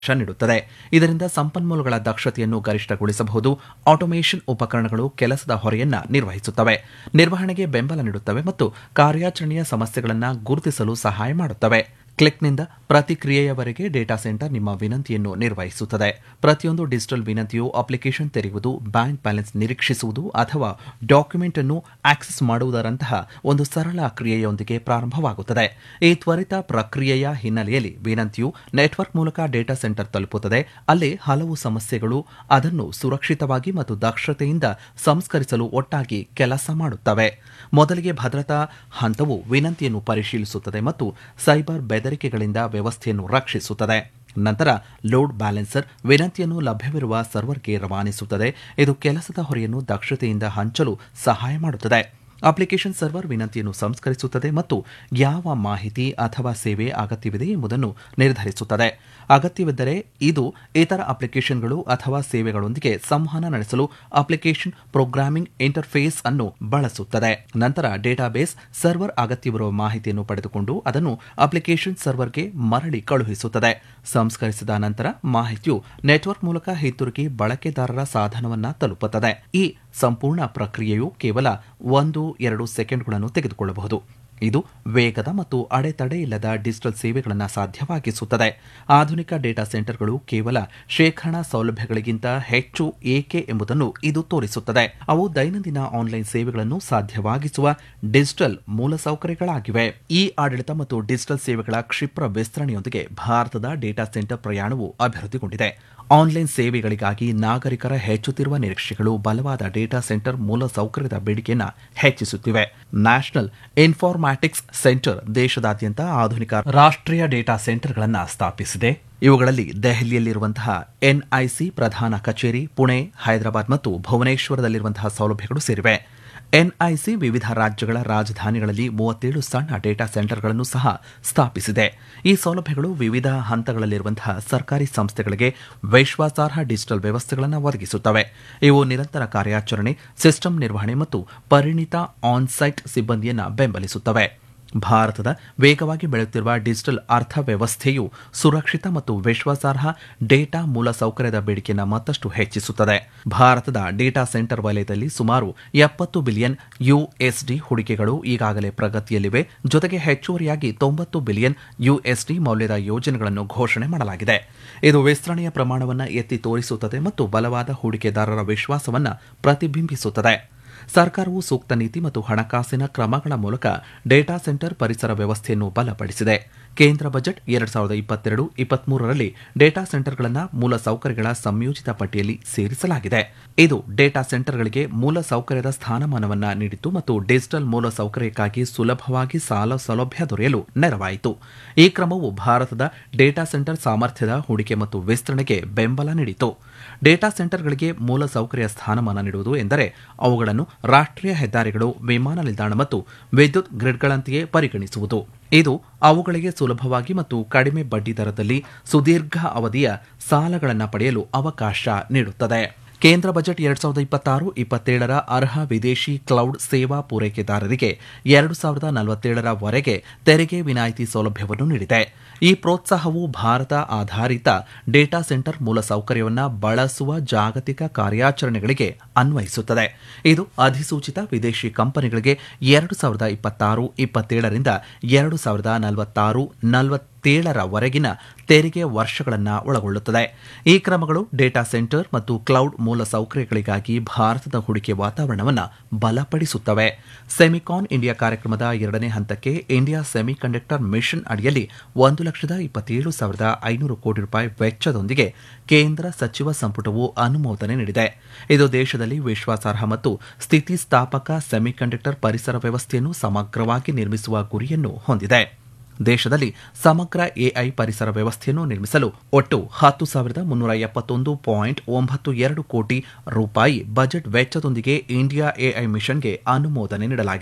ನೀಡುತ್ತದೆ ಇದರಿಂದ ಸಂಪನ್ಮೂಲಗಳ ದಕ್ಷತೆಯನ್ನು ಗರಿಷ್ಠಗೊಳಿಸಬಹುದು ಆಟೋಮೇಷನ್ ಉಪಕರಣಗಳು ಕೆಲಸದ ಹೊರೆಯನ್ನ ನಿರ್ವಹಿಸುತ್ತವೆ ನಿರ್ವಹಣೆಗೆ ಬೆಂಬಲ ನೀಡುತ್ತವೆ ಮತ್ತು ಕಾರ್ಯಾಚರಣೆಯ ಸಮಸ್ಯೆಗಳನ್ನು ಗುರುತಿಸಲು ಸಹಾಯ ಮಾಡುತ್ತವೆ ಕ್ಲಿಕ್ನಿಂದ ಪ್ರತಿಕ್ರಿಯೆಯವರೆಗೆ ಡೇಟಾ ಸೆಂಟರ್ ನಿಮ್ಮ ವಿನಂತಿಯನ್ನು ನಿರ್ವಹಿಸುತ್ತದೆ ಪ್ರತಿಯೊಂದು ಡಿಜಿಟಲ್ ವಿನಂತಿಯು ಅಪ್ಲಿಕೇಶನ್ ತೆರೆಯುವುದು ಬ್ಯಾಂಕ್ ಬ್ಯಾಲೆನ್ಸ್ ನಿರೀಕ್ಷಿಸುವುದು ಅಥವಾ ಡಾಕ್ಯುಮೆಂಟ್ ಅನ್ನು ಆಕ್ಸೆಸ್ ಮಾಡುವುದರಂತಹ ಒಂದು ಸರಳ ಕ್ರಿಯೆಯೊಂದಿಗೆ ಪ್ರಾರಂಭವಾಗುತ್ತದೆ ಈ ತ್ವರಿತ ಪ್ರಕ್ರಿಯೆಯ ಹಿನ್ನೆಲೆಯಲ್ಲಿ ವಿನಂತಿಯು ನೆಟ್ವರ್ಕ್ ಮೂಲಕ ಡೇಟಾ ಸೆಂಟರ್ ತಲುಪುತ್ತದೆ ಅಲ್ಲಿ ಹಲವು ಸಮಸ್ಯೆಗಳು ಅದನ್ನು ಸುರಕ್ಷಿತವಾಗಿ ಮತ್ತು ದಕ್ಷತೆಯಿಂದ ಸಂಸ್ಕರಿಸಲು ಒಟ್ಟಾಗಿ ಕೆಲಸ ಮಾಡುತ್ತವೆ ಮೊದಲಿಗೆ ಭದ್ರತಾ ಹಂತವು ವಿನಂತಿಯನ್ನು ಪರಿಶೀಲಿಸುತ್ತದೆ ಮತ್ತು ಸೈಬರ್ ಬೆದರಿಕೆಗಳಿಂದ ವ್ಯವಸ್ಥೆಯನ್ನು ರಕ್ಷಿಸುತ್ತದೆ ನಂತರ ಲೋಡ್ ಬ್ಯಾಲೆನ್ಸರ್ ವಿನಂತಿಯನ್ನು ಲಭ್ಯವಿರುವ ಸರ್ವರ್ಗೆ ರವಾನಿಸುತ್ತದೆ ಇದು ಕೆಲಸದ ಹೊರೆಯನ್ನು ದಕ್ಷತೆಯಿಂದ ಹಂಚಲು ಸಹಾಯ ಮಾಡುತ್ತದೆ ಅಪ್ಲಿಕೇಶನ್ ಸರ್ವರ್ ವಿನಂತಿಯನ್ನು ಸಂಸ್ಕರಿಸುತ್ತದೆ ಮತ್ತು ಯಾವ ಮಾಹಿತಿ ಅಥವಾ ಸೇವೆ ಅಗತ್ಯವಿದೆ ಎಂಬುದನ್ನು ನಿರ್ಧರಿಸುತ್ತದೆ ಅಗತ್ಯವಿದ್ದರೆ ಇದು ಇತರ ಅಪ್ಲಿಕೇಶನ್ಗಳು ಅಥವಾ ಸೇವೆಗಳೊಂದಿಗೆ ಸಂವಹನ ನಡೆಸಲು ಅಪ್ಲಿಕೇಶನ್ ಪ್ರೋಗ್ರಾಮಿಂಗ್ ಇಂಟರ್ಫೇಸ್ ಅನ್ನು ಬಳಸುತ್ತದೆ ನಂತರ ಡೇಟಾಬೇಸ್ ಸರ್ವರ್ ಅಗತ್ಯವಿರುವ ಮಾಹಿತಿಯನ್ನು ಪಡೆದುಕೊಂಡು ಅದನ್ನು ಅಪ್ಲಿಕೇಶನ್ ಸರ್ವರ್ಗೆ ಮರಳಿ ಕಳುಹಿಸುತ್ತದೆ ಸಂಸ್ಕರಿಸಿದ ನಂತರ ಮಾಹಿತಿಯು ನೆಟ್ವರ್ಕ್ ಮೂಲಕ ಹಿಂತಿರುಗಿ ಬಳಕೆದಾರರ ಸಾಧನವನ್ನ ತಲುಪುತ್ತದೆ ಈ ಸಂಪೂರ್ಣ ಪ್ರಕ್ರಿಯೆಯು ಕೇವಲ ಒಂದು ಎರಡು ಸೆಕೆಂಡ್ಗಳನ್ನು ತೆಗೆದುಕೊಳ್ಳಬಹುದು ಇದು ವೇಗದ ಮತ್ತು ಅಡೆತಡೆ ಇಲ್ಲದ ಡಿಜಿಟಲ್ ಸೇವೆಗಳನ್ನು ಸಾಧ್ಯವಾಗಿಸುತ್ತದೆ ಆಧುನಿಕ ಡೇಟಾ ಸೆಂಟರ್ಗಳು ಕೇವಲ ಶೇಖರಣಾ ಸೌಲಭ್ಯಗಳಿಗಿಂತ ಹೆಚ್ಚು ಏಕೆ ಎಂಬುದನ್ನು ಇದು ತೋರಿಸುತ್ತದೆ ಅವು ದೈನಂದಿನ ಆನ್ಲೈನ್ ಸೇವೆಗಳನ್ನು ಸಾಧ್ಯವಾಗಿಸುವ ಡಿಜಿಟಲ್ ಮೂಲಸೌಕರ್ಯಗಳಾಗಿವೆ ಈ ಆಡಳಿತ ಮತ್ತು ಡಿಜಿಟಲ್ ಸೇವೆಗಳ ಕ್ಷಿಪ್ರ ವಿಸ್ತರಣೆಯೊಂದಿಗೆ ಭಾರತದ ಡೇಟಾ ಸೆಂಟರ್ ಪ್ರಯಾಣವು ಅಭಿವೃದ್ಧಿಗೊಂಡಿದೆ ಆನ್ಲೈನ್ ಸೇವೆಗಳಿಗಾಗಿ ನಾಗರಿಕರ ಹೆಚ್ಚುತ್ತಿರುವ ನಿರೀಕ್ಷೆಗಳು ಬಲವಾದ ಡೇಟಾ ಸೆಂಟರ್ ಮೂಲಸೌಕರ್ಯದ ಬೇಡಿಕೆಯನ್ನು ಹೆಚ್ಚಿಸುತ್ತಿವೆ ನ್ಯಾಷನಲ್ ಇನ್ಫಾರ್ಮ್ಯಾಟಿಕ್ಸ್ ಸೆಂಟರ್ ದೇಶದಾದ್ಯಂತ ಆಧುನಿಕ ರಾಷ್ಟ್ರೀಯ ಡೇಟಾ ಸೆಂಟರ್ಗಳನ್ನು ಸ್ಥಾಪಿಸಿದೆ ಇವುಗಳಲ್ಲಿ ದೆಹಲಿಯಲ್ಲಿರುವಂತಹ ಎನ್ಐಸಿ ಪ್ರಧಾನ ಕಚೇರಿ ಪುಣೆ ಹೈದರಾಬಾದ್ ಮತ್ತು ಭುವನೇಶ್ವರದಲ್ಲಿರುವಂತಹ ಸೌಲಭ್ಯಗಳು ಸೇರಿವೆ ಎನ್ಐಸಿ ವಿವಿಧ ರಾಜ್ಯಗಳ ರಾಜಧಾನಿಗಳಲ್ಲಿ ಮೂವತ್ತೇಳು ಸಣ್ಣ ಡೇಟಾ ಸೆಂಟರ್ಗಳನ್ನು ಸಹ ಸ್ಥಾಪಿಸಿದೆ ಈ ಸೌಲಭ್ಯಗಳು ವಿವಿಧ ಹಂತಗಳಲ್ಲಿರುವಂತಹ ಸರ್ಕಾರಿ ಸಂಸ್ಥೆಗಳಿಗೆ ವಿಶ್ವಾಸಾರ್ಹ ಡಿಜಿಟಲ್ ವ್ಯವಸ್ಥೆಗಳನ್ನು ಒದಗಿಸುತ್ತವೆ ಇವು ನಿರಂತರ ಕಾರ್ಯಾಚರಣೆ ಸಿಸ್ಟಮ್ ನಿರ್ವಹಣೆ ಮತ್ತು ಪರಿಣಿತ ಆನ್ಸೈಟ್ ಸಿಬ್ಬಂದಿಯನ್ನು ಬೆಂಬಲಿಸುತ್ತವೆ ಭಾರತದ ವೇಗವಾಗಿ ಬೆಳೆಯುತ್ತಿರುವ ಡಿಜಿಟಲ್ ಅರ್ಥವ್ಯವಸ್ಥೆಯು ಸುರಕ್ಷಿತ ಮತ್ತು ವಿಶ್ವಾಸಾರ್ಹ ಡೇಟಾ ಮೂಲಸೌಕರ್ಯದ ಬೇಡಿಕೆಯನ್ನು ಮತ್ತಷ್ಟು ಹೆಚ್ಚಿಸುತ್ತದೆ ಭಾರತದ ಡೇಟಾ ಸೆಂಟರ್ ವಲಯದಲ್ಲಿ ಸುಮಾರು ಎಪ್ಪತ್ತು ಬಿಲಿಯನ್ ಯುಎಸ್ಡಿ ಹೂಡಿಕೆಗಳು ಈಗಾಗಲೇ ಪ್ರಗತಿಯಲ್ಲಿವೆ ಜೊತೆಗೆ ಹೆಚ್ಚುವರಿಯಾಗಿ ತೊಂಬತ್ತು ಬಿಲಿಯನ್ ಯುಎಸ್ಡಿ ಮೌಲ್ಯದ ಯೋಜನೆಗಳನ್ನು ಘೋಷಣೆ ಮಾಡಲಾಗಿದೆ ಇದು ವಿಸ್ತರಣೆಯ ಪ್ರಮಾಣವನ್ನು ಎತ್ತಿ ತೋರಿಸುತ್ತದೆ ಮತ್ತು ಬಲವಾದ ಹೂಡಿಕೆದಾರರ ವಿಶ್ವಾಸವನ್ನು ಪ್ರತಿಬಿಂಬಿಸುತ್ತದೆ ಸರ್ಕಾರವು ಸೂಕ್ತ ನೀತಿ ಮತ್ತು ಹಣಕಾಸಿನ ಕ್ರಮಗಳ ಮೂಲಕ ಡೇಟಾ ಸೆಂಟರ್ ಪರಿಸರ ವ್ಯವಸ್ಥೆಯನ್ನು ಬಲಪಡಿಸಿದೆ ಕೇಂದ್ರ ಬಜೆಟ್ ಎರಡು ಸಾವಿರದ ಇಪ್ಪತ್ತೆರಡು ಇಪ್ಪತ್ಮೂರರಲ್ಲಿ ಡೇಟಾ ಸೆಂಟರ್ಗಳನ್ನು ಮೂಲಸೌಕರ್ಯಗಳ ಸಂಯೋಜಿತ ಪಟ್ಟಿಯಲ್ಲಿ ಸೇರಿಸಲಾಗಿದೆ ಇದು ಡೇಟಾ ಸೆಂಟರ್ಗಳಿಗೆ ಮೂಲಸೌಕರ್ಯದ ಸ್ಥಾನಮಾನವನ್ನು ನೀಡಿತು ಮತ್ತು ಡಿಜಿಟಲ್ ಮೂಲಸೌಕರ್ಯಕ್ಕಾಗಿ ಸುಲಭವಾಗಿ ಸಾಲ ಸೌಲಭ್ಯ ದೊರೆಯಲು ನೆರವಾಯಿತು ಈ ಕ್ರಮವು ಭಾರತದ ಡೇಟಾ ಸೆಂಟರ್ ಸಾಮರ್ಥ್ಯದ ಹೂಡಿಕೆ ಮತ್ತು ವಿಸ್ತರಣೆಗೆ ಬೆಂಬಲ ನೀಡಿತು ಡೇಟಾ ಸೆಂಟರ್ಗಳಿಗೆ ಮೂಲಸೌಕರ್ಯ ಸ್ಥಾನಮಾನ ನೀಡುವುದು ಎಂದರೆ ಅವುಗಳನ್ನು ರಾಷ್ಟ್ರೀಯ ಹೆದ್ದಾರಿಗಳು ವಿಮಾನ ನಿಲ್ದಾಣ ಮತ್ತು ವಿದ್ಯುತ್ ಗ್ರಿಡ್ಗಳಂತೆಯೇ ಪರಿಗಣಿಸುವುದು ಇದು ಅವುಗಳಿಗೆ ಸುಲಭವಾಗಿ ಮತ್ತು ಕಡಿಮೆ ಬಡ್ಡಿ ದರದಲ್ಲಿ ಸುದೀರ್ಘ ಅವಧಿಯ ಸಾಲಗಳನ್ನು ಪಡೆಯಲು ಅವಕಾಶ ನೀಡುತ್ತದೆ ಕೇಂದ್ರ ಬಜೆಟ್ ಎರಡ್ ಸಾವಿರದ ಇಪ್ಪತ್ತಾರು ಇಪ್ಪತ್ತೇಳರ ಅರ್ಹ ವಿದೇಶಿ ಕ್ಲೌಡ್ ಸೇವಾ ಪೂರೈಕೆದಾರರಿಗೆ ಎರಡು ಸಾವಿರದ ನಲವತ್ತೇಳರವರೆಗೆ ತೆರಿಗೆ ವಿನಾಯಿತಿ ಸೌಲಭ್ಯವನ್ನು ನೀಡಿದೆ ಈ ಪ್ರೋತ್ಸಾಹವು ಭಾರತ ಆಧಾರಿತ ಡೇಟಾ ಸೆಂಟರ್ ಮೂಲಸೌಕರ್ಯವನ್ನು ಬಳಸುವ ಜಾಗತಿಕ ಕಾರ್ಯಾಚರಣೆಗಳಿಗೆ ಅನ್ವಯಿಸುತ್ತದೆ ಇದು ಅಧಿಸೂಚಿತ ವಿದೇಶಿ ಕಂಪನಿಗಳಿಗೆ ಎರಡು ಸಾವಿರದ ಇಪ್ಪತ್ತಾರು ಇಪ್ಪತ್ತೇಳರಿಂದ ಎರಡು ಸಾವಿರದ ನಲವತ್ತಾರು ನಲವತ್ತೇಳರವರೆಗಿನ ತೆರಿಗೆ ವರ್ಷಗಳನ್ನು ಒಳಗೊಳ್ಳುತ್ತದೆ ಈ ಕ್ರಮಗಳು ಡೇಟಾ ಸೆಂಟರ್ ಮತ್ತು ಕ್ಲೌಡ್ ಮೂಲಸೌಕರ್ಯಗಳಿಗಾಗಿ ಭಾರತದ ಹೂಡಿಕೆ ವಾತಾವರಣವನ್ನು ಬಲಪಡಿಸುತ್ತವೆ ಸೆಮಿಕಾನ್ ಇಂಡಿಯಾ ಕಾರ್ಯಕ್ರಮದ ಎರಡನೇ ಹಂತಕ್ಕೆ ಇಂಡಿಯಾ ಸೆಮಿಕಂಡಕ್ಟರ್ ಮಿಷನ್ ಅಡಿಯಲ್ಲಿ ಒಂದು ಲಕ್ಷದ ಇಪ್ಪತ್ತೇಳು ಸಾವಿರದ ಐನೂರು ಕೋಟಿ ರೂಪಾಯಿ ವೆಚ್ಚದೊಂದಿಗೆ ಕೇಂದ್ರ ಸಚಿವ ಸಂಪುಟವು ಅನುಮೋದನೆ ನೀಡಿದೆ ಇದು ದೇಶದಲ್ಲಿ ವಿಶ್ವಾಸಾರ್ಹ ಮತ್ತು ಸ್ಥಿತಿಸ್ಥಾಪಕ ಸೆಮಿಕಂಡಕ್ಟರ್ ಪರಿಸರ ವ್ಯವಸ್ಥೆಯನ್ನು ಸಮಗ್ರವಾಗಿ ನಿರ್ಮಿಸುವ ಗುರಿಯನ್ನು ಹೊಂದಿದೆ ದೇಶದಲ್ಲಿ ಸಮಗ್ರ ಎಐ ಪರಿಸರ ವ್ಯವಸ್ಥೆಯನ್ನು ನಿರ್ಮಿಸಲು ಒಟ್ಟು ಹತ್ತು ಸಾವಿರದ ಮುನ್ನೂರ ಎಪ್ಪತ್ತೊಂದು ಪಾಯಿಂಟ್ ಒಂಬತ್ತು ಎರಡು ಕೋಟಿ ರೂಪಾಯಿ ಬಜೆಟ್ ವೆಚ್ಚದೊಂದಿಗೆ ಇಂಡಿಯಾ ಎಐ ಮಿಷನ್ಗೆ ಅನುಮೋದನೆ ನೀಡಲಾಗಿದೆ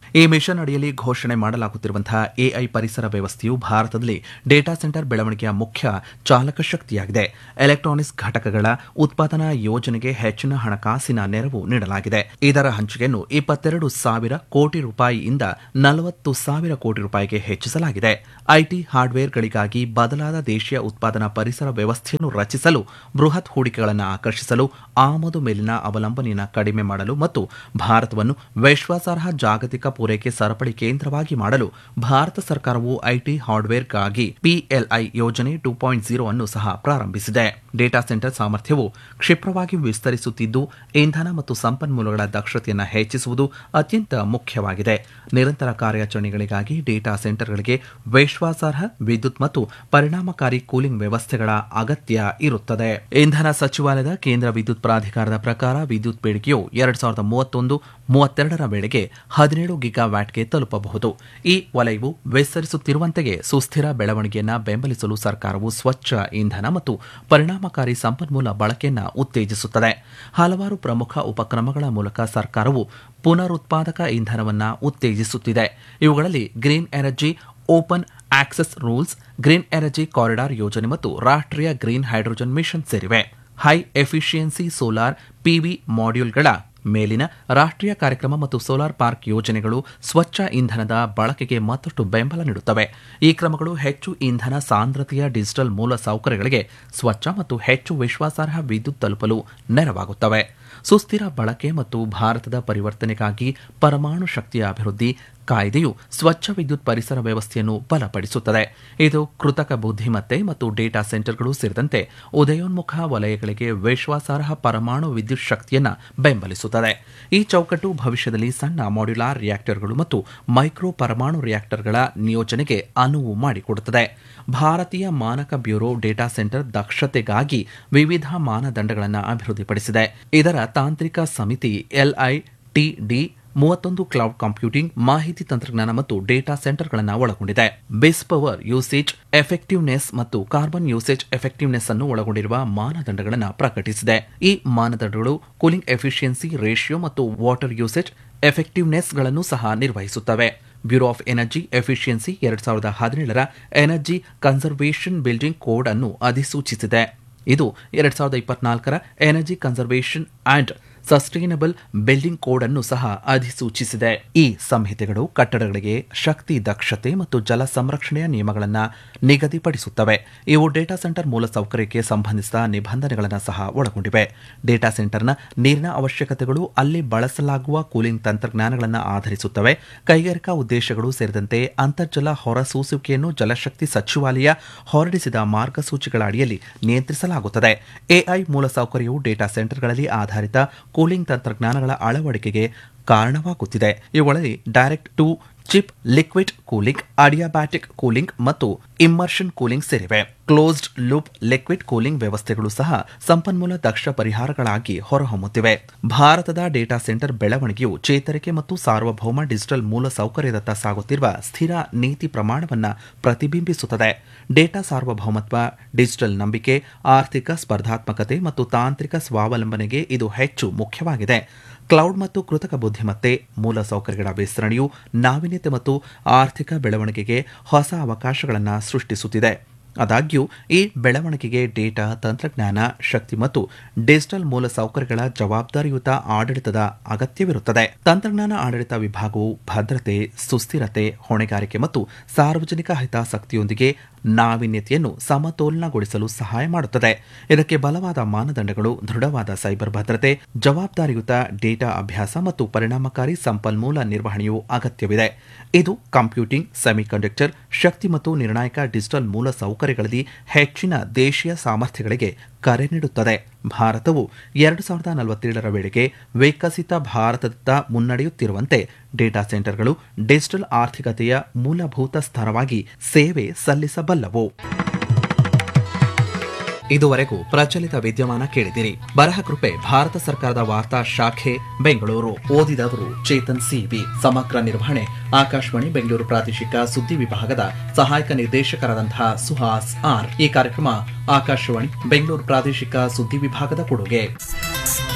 ಈ ಮಿಷನ್ ಅಡಿಯಲ್ಲಿ ಘೋಷಣೆ ಮಾಡಲಾಗುತ್ತಿರುವಂತಹ ಎಐ ಪರಿಸರ ವ್ಯವಸ್ಥೆಯು ಭಾರತದಲ್ಲಿ ಡೇಟಾ ಸೆಂಟರ್ ಬೆಳವಣಿಗೆಯ ಮುಖ್ಯ ಚಾಲಕ ಶಕ್ತಿಯಾಗಿದೆ ಎಲೆಕ್ಟ್ರಾನಿಕ್ಸ್ ಘಟಕಗಳ ಉತ್ಪಾದನಾ ಯೋಜನೆಗೆ ಹೆಚ್ಚಿನ ಹಣಕಾಸಿನ ನೆರವು ನೀಡಲಾಗಿದೆ ಇದರ ಹಂಚಿಕೆಯನ್ನು ಇಪ್ಪತ್ತೆರಡು ಸಾವಿರ ಕೋಟಿ ರೂಪಾಯಿಯಿಂದ ನಲವತ್ತು ಸಾವಿರ ಕೋಟಿ ರೂಪಾಯಿಗೆ ಹೆಚ್ಚಿಸಲಾಗಿದೆ ಐಟಿ ಹಾರ್ಡ್ವೇರ್ಗಳಿಗಾಗಿ ಬದಲಾದ ದೇಶೀಯ ಉತ್ಪಾದನಾ ಪರಿಸರ ವ್ಯವಸ್ಥೆಯನ್ನು ರಚಿಸಲು ಬೃಹತ್ ಹೂಡಿಕೆಗಳನ್ನು ಆಕರ್ಷಿಸಲು ಆಮದು ಮೇಲಿನ ಅವಲಂಬನೆಯನ್ನು ಕಡಿಮೆ ಮಾಡಲು ಮತ್ತು ಭಾರತವನ್ನು ವಿಶ್ವಾಸಾರ್ಹ ಜಾಗತಿಕ ಪೂರೈಕೆ ಸರಪಳಿ ಕೇಂದ್ರವಾಗಿ ಮಾಡಲು ಭಾರತ ಸರ್ಕಾರವು ಐಟಿ ಹಾರ್ಡ್ವೇರ್ಗಾಗಿ ಪಿಎಲ್ಐ ಯೋಜನೆ ಟೂ ಪಾಯಿಂಟ್ ಜೀರೋ ಅನ್ನು ಸಹ ಪ್ರಾರಂಭಿಸಿದೆ ಡೇಟಾ ಸೆಂಟರ್ ಸಾಮರ್ಥ್ಯವು ಕ್ಷಿಪ್ರವಾಗಿ ವಿಸ್ತರಿಸುತ್ತಿದ್ದು ಇಂಧನ ಮತ್ತು ಸಂಪನ್ಮೂಲಗಳ ದಕ್ಷತೆಯನ್ನು ಹೆಚ್ಚಿಸುವುದು ಅತ್ಯಂತ ಮುಖ್ಯವಾಗಿದೆ ನಿರಂತರ ಕಾರ್ಯಾಚರಣೆಗಳಿಗಾಗಿ ಡೇಟಾ ಸೆಂಟರ್ಗಳಿಗೆ ವಿಶ್ವಾಸಾರ್ಹ ವಿದ್ಯುತ್ ಮತ್ತು ಪರಿಣಾಮಕಾರಿ ಕೂಲಿಂಗ್ ವ್ಯವಸ್ಥೆಗಳ ಅಗತ್ಯ ಇರುತ್ತದೆ ಇಂಧನ ಸಚಿವಾಲಯದ ಕೇಂದ್ರ ವಿದ್ಯುತ್ ಪ್ರಾಧಿಕಾರದ ಪ್ರಕಾರ ವಿದ್ಯುತ್ ಬೇಡಿಕೆಯು ಎರಡ್ ಸಾವಿರದ ಮೂವತ್ತೊಂದು ಮೂವತ್ತೆರಡರ ವೇಳೆಗೆ ಹದಿನೇಳು ಗಿಗಾವ್ಯಾಟ್ಗೆ ತಲುಪಬಹುದು ಈ ವಲಯವು ವಿಸ್ತರಿಸುತ್ತಿರುವಂತೆಯೇ ಸುಸ್ಥಿರ ಬೆಳವಣಿಗೆಯನ್ನು ಬೆಂಬಲಿಸಲು ಸರ್ಕಾರವು ಸ್ವಚ್ಛ ಇಂಧನ ಮತ್ತು ಪರಿಣಾಮಕಾರಿ ಸಂಪನ್ಮೂಲ ಬಳಕೆಯನ್ನು ಉತ್ತೇಜಿಸುತ್ತದೆ ಹಲವಾರು ಪ್ರಮುಖ ಉಪಕ್ರಮಗಳ ಮೂಲಕ ಸರ್ಕಾರವು ಪುನರುತ್ಪಾದಕ ಇಂಧನವನ್ನು ಉತ್ತೇಜಿಸುತ್ತಿದೆ ಇವುಗಳಲ್ಲಿ green energy open access rules green energy corridor ಯೋಜನೆ ಮತ್ತು ರಾಷ್ಟ್ರೀಯ ಗ್ರೀನ್ ಹೈಡ್ರೋಜನ್ ಮಿಷನ್ ಸೇರಿವೆ ಹೈ ಎಫಿಷಿಯನ್ಸಿ ಸೋಲಾರ್ ಪಿವಿ ಮಾಡ್ಯೂಲ್ಗಳ ಮೇಲಿನ ರಾಷ್ಟ್ರೀಯ ಕಾರ್ಯಕ್ರಮ ಮತ್ತು ಸೋಲಾರ್ ಪಾರ್ಕ್ ಯೋಜನೆಗಳು ಸ್ವಚ್ಛ ಇಂಧನದ ಬಳಕೆಗೆ ಮತ್ತಷ್ಟು ಬೆಂಬಲ ನೀಡುತ್ತವೆ ಈ ಕ್ರಮಗಳು ಹೆಚ್ಚು ಇಂಧನ ಸಾಂದ್ರತೆಯ ಡಿಜಿಟಲ್ ಮೂಲ ಸೌಕರ್ಯಗಳಿಗೆ ಸ್ವಚ್ಛ ಮತ್ತು ಹೆಚ್ಚು ವಿಶ್ವಾಸಾರ್ಹ ವಿದ್ಯುತ್ ತಲುಪಲು ನೆರವಾಗುತ್ತವೆ ಸುಸ್ಥಿರ ಬಳಕೆ ಮತ್ತು ಭಾರತದ ಪರಿವರ್ತನೆಗಾಗಿ ಪರಮಾಣು ಶಕ್ತಿಯ ಅಭಿವೃದ್ಧಿ ಕಾಯ್ದೆಯು ಸ್ವಚ್ಛ ವಿದ್ಯುತ್ ಪರಿಸರ ವ್ಯವಸ್ಥೆಯನ್ನು ಬಲಪಡಿಸುತ್ತದೆ ಇದು ಕೃತಕ ಬುದ್ಧಿಮತ್ತೆ ಮತ್ತು ಡೇಟಾ ಸೆಂಟರ್ಗಳು ಸೇರಿದಂತೆ ಉದಯೋನ್ಮುಖ ವಲಯಗಳಿಗೆ ವಿಶ್ವಾಸಾರ್ಹ ಪರಮಾಣು ವಿದ್ಯುತ್ ಶಕ್ತಿಯನ್ನು ಬೆಂಬಲಿಸುತ್ತದೆ ಈ ಚೌಕಟ್ಟು ಭವಿಷ್ಯದಲ್ಲಿ ಸಣ್ಣ ಮಾಡ್ಯುಲಾರ್ ರಿಯಾಕ್ಟರ್ಗಳು ಮತ್ತು ಮೈಕ್ರೋ ಪರಮಾಣು ರಿಯಾಕ್ಟರ್ಗಳ ನಿಯೋಜನೆಗೆ ಅನುವು ಮಾಡಿಕೊಡುತ್ತದೆ ಭಾರತೀಯ ಮಾನಕ ಬ್ಯೂರೋ ಡೇಟಾ ಸೆಂಟರ್ ದಕ್ಷತೆಗಾಗಿ ವಿವಿಧ ಮಾನದಂಡಗಳನ್ನು ಅಭಿವೃದ್ಧಿಪಡಿಸಿದೆ ಇದರ ತಾಂತ್ರಿಕ ಸಮಿತಿ ಎಲ್ಐಟಿಡಿ ಮೂವತ್ತೊಂದು ಕ್ಲೌಡ್ ಕಂಪ್ಯೂಟಿಂಗ್ ಮಾಹಿತಿ ತಂತ್ರಜ್ಞಾನ ಮತ್ತು ಡೇಟಾ ಸೆಂಟರ್ಗಳನ್ನು ಒಳಗೊಂಡಿದೆ ಬಿಸ್ ಪವರ್ ಯೂಸೇಜ್ ಎಫೆಕ್ಟಿವ್ನೆಸ್ ಮತ್ತು ಕಾರ್ಬನ್ ಯೂಸೇಜ್ ಎಫೆಕ್ಟಿವ್ನೆಸ್ ಅನ್ನು ಒಳಗೊಂಡಿರುವ ಮಾನದಂಡಗಳನ್ನು ಪ್ರಕಟಿಸಿದೆ ಈ ಮಾನದಂಡಗಳು ಕೂಲಿಂಗ್ ಎಫಿಷಿಯನ್ಸಿ ರೇಷಿಯೋ ಮತ್ತು ವಾಟರ್ ಯೂಸೇಜ್ ಎಫೆಕ್ಟಿವ್ನೆಸ್ಗಳನ್ನು ಸಹ ನಿರ್ವಹಿಸುತ್ತವೆ ಬ್ಯೂರೋ ಆಫ್ ಎನರ್ಜಿ ಎಫಿಷಿಯನ್ಸಿ ಎರಡ್ ಸಾವಿರದ ಹದಿನೇಳರ ಎನರ್ಜಿ ಕನ್ಸರ್ವೇಷನ್ ಬಿಲ್ಡಿಂಗ್ ಕೋಡ್ ಅನ್ನು ಅಧಿಸೂಚಿಸಿದೆ ಇದು ಎರಡ್ ಸಾವಿರದ ಇಪ್ಪತ್ನಾಲ್ಕರ energy conservation and sustainable building code ಅನ್ನು ಸಹ ಅಧಿಸೂಚಿಸಿದೆ ಈ ಸಂಹಿತೆಗಳು ಕಟ್ಟಡಗಳಿಗೆ ಶಕ್ತಿ ದಕ್ಷತೆ ಮತ್ತು ಜಲ ಸಂರಕ್ಷಣೆಯ ನಿಯಮಗಳನ್ನು ನಿಗದಿಪಡಿಸುತ್ತವೆ ಇವು ಡೇಟಾ ಸೆಂಟರ್ ಮೂಲಸೌಕರ್ಯಕ್ಕೆ ಸಂಬಂಧಿಸಿದ ನಿಬಂಧನೆಗಳನ್ನು ಸಹ ಒಳಗೊಂಡಿವೆ ಡೇಟಾ ಸೆಂಟರ್ನ ನೀರಿನ ಅವಶ್ಯಕತೆಗಳು ಅಲ್ಲಿ ಬಳಸಲಾಗುವ ಕೂಲಿಂಗ್ ತಂತ್ರಜ್ಞಾನಗಳನ್ನು ಆಧರಿಸುತ್ತವೆ ಕೈಗಾರಿಕಾ ಉದ್ದೇಶಗಳು ಸೇರಿದಂತೆ ಅಂತರ್ಜಲ ಹೊರಸೂಸುವಿಕೆಯನ್ನು ಜಲಶಕ್ತಿ ಸಚಿವಾಲಯ ಹೊರಡಿಸಿದ ಮಾರ್ಗಸೂಚಿಗಳ ಅಡಿಯಲ್ಲಿ ನಿಯಂತ್ರಿಸಲಾಗುತ್ತದೆ ಎಐ ಮೂಲಸೌಕರ್ಯವು ಡೇಟಾ ಸೆಂಟರ್ಗಳಲ್ಲಿ ಆಧಾರಿತ ಕೂಲಿಂಗ್ ತಂತ್ರಜ್ಞಾನಗಳ ಅಳವಡಿಕೆಗೆ ಕಾರಣವಾಗುತ್ತಿದೆ ಇವುಗಳಲ್ಲಿ direct to chip liquid cooling adiabatic cooling ಮತ್ತು ಇಮ್ಮರ್ಷನ್ ಕೂಲಿಂಗ್ ಸೇರಿವೆ ಕ್ಲೋಸ್ಡ್ ಲೂಪ್ ಲಿಕ್ವಿಡ್ ಕೂಲಿಂಗ್ ವ್ಯವಸ್ಥೆಗಳು ಸಹ ಸಂಪನ್ಮೂಲ ದಕ್ಷ ಪರಿಹಾರಗಳಾಗಿ ಹೊರಹೊಮ್ಮುತ್ತಿವೆ ಭಾರತದ ಡೇಟಾ ಸೆಂಟರ್ ಬೆಳವಣಿಗೆಯು ಚೇತರಿಕೆ ಮತ್ತು ಸಾರ್ವಭೌಮ ಡಿಜಿಟಲ್ ಮೂಲ ಸೌಕರ್ಯದತ್ತ ಸಾಗುತ್ತಿರುವ ಸ್ಥಿರ ನೀತಿ ಪ್ರಮಾಣವನ್ನು ಪ್ರತಿಬಿಂಬಿಸುತ್ತದೆ ಡೇಟಾ ಸಾರ್ವಭೌಮತ್ವ ಡಿಜಿಟಲ್ ನಂಬಿಕೆ ಆರ್ಥಿಕ ಸ್ಪರ್ಧಾತ್ಮಕತೆ ಮತ್ತು ತಾಂತ್ರಿಕ ಸ್ವಾವಲಂಬನೆಗೆ ಇದು ಹೆಚ್ಚು ಮುಖ್ಯವಾಗಿದೆ ಕ್ಲೌಡ್ ಮತ್ತು ಕೃತಕ ಬುದ್ಧಿಮತ್ತೆ ಮೂಲಸೌಕರ್ಯಗಳ ವಿಸ್ತರಣೆಯು ನಾವೀನ್ಯತೆ ಮತ್ತು ಆರ್ಥಿಕ ಬೆಳವಣಿಗೆಗೆ ಹೊಸ ಅವಕಾಶಗಳನ್ನು ಸೃಷ್ಟಿಸುತ್ತಿದೆ ಆದಾಗ್ಯೂ ಈ ಬೆಳವಣಿಗೆಗೆ ಡೇಟಾ ತಂತ್ರಜ್ಞಾನ ಶಕ್ತಿ ಮತ್ತು ಡಿಜಿಟಲ್ ಮೂಲಸೌಕರ್ಯಗಳ ಜವಾಬ್ದಾರಿಯುತ ಆಡಳಿತದ ಅಗತ್ಯವಿರುತ್ತದೆ ತಂತ್ರಜ್ಞಾನ ಆಡಳಿತ ವಿಭಾಗವು ಭದ್ರತೆ ಸುಸ್ಥಿರತೆ ಹೊಣೆಗಾರಿಕೆ ಮತ್ತು ಸಾರ್ವಜನಿಕ ಹಿತಾಸಕ್ತಿಯೊಂದಿಗೆ ನಾವೀನ್ಯತೆಯನ್ನು ಸಮತೋಲನಗೊಳಿಸಲು ಸಹಾಯ ಮಾಡುತ್ತದೆ ಇದಕ್ಕೆ ಬಲವಾದ ಮಾನದಂಡಗಳು ದೃಢವಾದ ಸೈಬರ್ ಭದ್ರತೆ ಜವಾಬ್ದಾರಿಯುತ ಡೇಟಾ ಅಭ್ಯಾಸ ಮತ್ತು ಪರಿಣಾಮಕಾರಿ ಸಂಪನ್ಮೂಲ ನಿರ್ವಹಣೆಯು ಅಗತ್ಯವಿದೆ ಇದು ಕಂಪ್ಯೂಟಿಂಗ್ ಸೆಮಿಕಂಡಕ್ಟರ್ ಶಕ್ತಿ ಮತ್ತು ನಿರ್ಣಾಯಕ ಡಿಜಿಟಲ್ ಮೂಲ ಸೌಕರ್ಯಗಳಲ್ಲಿ ಹೆಚ್ಚಿನ ದೇಶೀಯ ಸಾಮರ್ಥ್ಯಗಳಿಗೆ ಕರೆ ನೀಡುತ್ತದೆ ಭಾರತವು ಎರಡು ಸಾವಿರದ ನಲವತ್ತೇಳರ ವೇಳೆಗೆ ವಿಕಸಿತ ಭಾರತದತ್ತ ಮುನ್ನಡೆಯುತ್ತಿರುವಂತೆ ಡೇಟಾ ಸೆಂಟರ್ಗಳು ಡಿಜಿಟಲ್ ಆರ್ಥಿಕತೆಯ ಮೂಲಭೂತ ಸ್ತರವಾಗಿ ಸೇವೆ ಸಲ್ಲಿಸಬಲ್ಲವು ಇದುವರೆಗೂ ಪ್ರಚಲಿತ ವಿದ್ಯಮಾನ ಕೇಳಿದಿರಿ ಬರಹ ಕೃಪೆ ಭಾರತ ಸರ್ಕಾರದ ವಾರ್ತಾ ಶಾಖೆ ಬೆಂಗಳೂರು ಓದಿದವರು ಚೇತನ್ ಸಿಬಿ ಸಮಗ್ರ ನಿರ್ವಹಣೆ ಆಕಾಶವಾಣಿ ಬೆಂಗಳೂರು ಪ್ರಾದೇಶಿಕ ಸುದ್ದಿ ವಿಭಾಗದ ಸಹಾಯಕ ನಿರ್ದೇಶಕರಾದಂತಹ ಸುಹಾಸ್ ಆರ್ ಈ ಕಾರ್ಯಕ್ರಮ ಆಕಾಶವಾಣಿ ಬೆಂಗಳೂರು ಪ್ರಾದೇಶಿಕ ಸುದ್ದಿ ವಿಭಾಗದ ಕೊಡುಗೆ